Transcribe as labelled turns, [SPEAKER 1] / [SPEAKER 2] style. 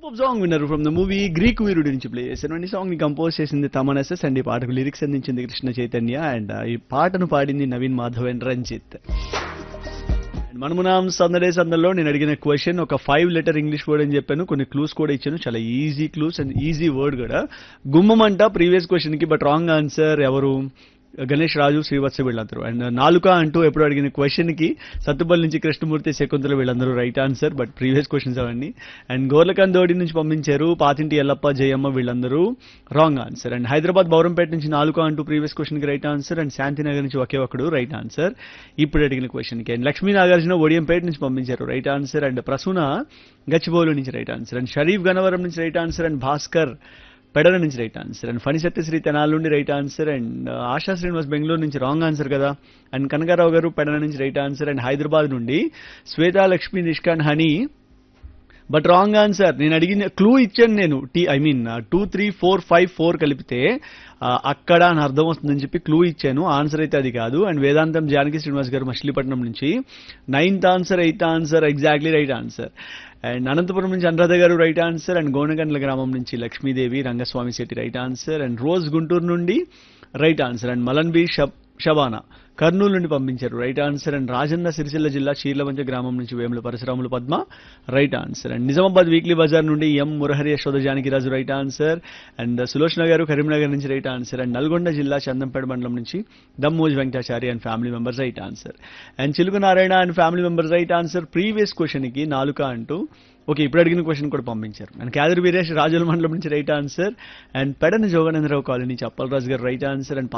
[SPEAKER 1] super song విన్నారు from the movie Greek వీరుడి నుంచి ప్లే చేశాను ఈ సాంగ్ ని కంపోజ్ చేసింది తమన్ ఎస్ఎస్ అండ్ ఈ పాటకు లిరిక్స్ అందించింది కృష్ణ చైతన్య అండ్ ఈ పాటను పాడింది నవీన్ మాధవ్ అండ్ రంజిత్ And మనమునాం సందడే సందర్లో నేను అడిగిన క్వశ్చన్ ఒక ఫైవ్ లెటర్ ఇంగ్లీష్ వర్డ్ అని చెప్పాను కొన్ని క్లూస్ కూడా ఇచ్చాను చాలా easy clues and easy word కూడా గుమ్మం అంట ప్రీవియస్ క్వశ్చన్ కి బట్ రాంగ్ ఆన్సర్ ఎవరు గణేష్ రాజు శ్రీవత్స వీళ్ళందరూ అండ్ నాలుక అంటూ ఎప్పుడు అడిగిన క్వశ్చన్ కి సత్తుపల్లి నుంచి కృష్ణమూర్తి శకుంతల వీళ్ళందరూ right answer but previous questions అవన్నీ అండ్ గోర్లకందోడి నుంచి పంపించారు పాతింటి ఎల్లప్ప జయమ్మ వీళ్ళందరూ wrong answer and Hyderabad Bowrampet నుంచి నాలుక అంటూ ప్రీవియస్ క్వశ్చన్ కి రైట్ ఆన్సర్ అండ్ శాంతినగర్ నుంచి ఒకే ఒకడు రైట్ ఆన్సర్ ఇప్పుడు అడిగిన క్వశ్చన్ కి అండ్ లక్ష్మీ నాగార్జున ఒడియంపేట నుంచి పంపించారు right answer and Prasuna Gachibowli నుంచి రైట్ ఆన్సర్ అండ్ షరీఫ్ గనవరం నుంచి రైట్ ఆన్సర్ అండ్ భాస్కర్ పెడల నుంచి right answer and Phanisetti Sri తెనాల నుండి right answer and Asha Srinivas Bengaluru నుంచి రాంగ్ ఆన్సర్ కదా అండ్ కనకారావు గారు పెడల నుంచి రైట్ ఆన్సర్ అండ్ హైదరాబాద్ నుండి శ్వేతా లక్ష్మి నిష్కాన్ హనీ బట్ రాంగ్ ఆన్సర్ నేను అడిగిన క్లూ ఇచ్చాను నేను T I mean two three four five four కలిపితే ఆ, అక్కడ అని అర్థం వస్తుందని చెప్పి క్లూ ఇచ్చాను ఆన్సర్ అయితే అది కాదు అండ్ వేదాంతం జానకి శ్రీనివాస్ గారు మచిలీపట్నం నుంచి ninth answer eighth answer exactly right answer and Anantapuram నుంచి అనురాధ గారు రైట్ ఆన్సర్ అండ్ గోనగండ్ల గ్రామం నుంచి Lakshmidevi Rangaswamy Shetty right answer and Rose Guntur నుండి రైట్ ఆన్సర్ అండ్ మలన్బి షబ్ షబానా కర్నూలు నుండి పంపించారు right answer and Rajanna Sircilla జిల్లా చీర్లవంచ గ్రామం నుంచి Vemula Parasuramulu Padma right answer and Nizamabad weekly బజార్ నుండి M Murahari Yashoda Janakiraju right answer and Sulochana గారు కరీంనగర్ నుంచి రైట్ ఆన్సర్ అండ్ నల్గొండ జిల్లా చందంపేట మండలం నుంచి దమ్మోజ్ Venkatachari and family members right answer and Chiluku Narayana and family members right answer previous question కి నాలుక అంటూ ఓకే ఇప్పుడు అడిగిన క్వశ్చన్ కూడా పంపించారు అండ్ క్యాదర్ వీరేష్ రాజుల మండలం నుంచి రైట్ ఆన్సర్ అండ్ పెడన జోగానందరావు కాలనీ నుంచి అప్పలరాజు గారు రైట్ ఆన్సర్ అండ్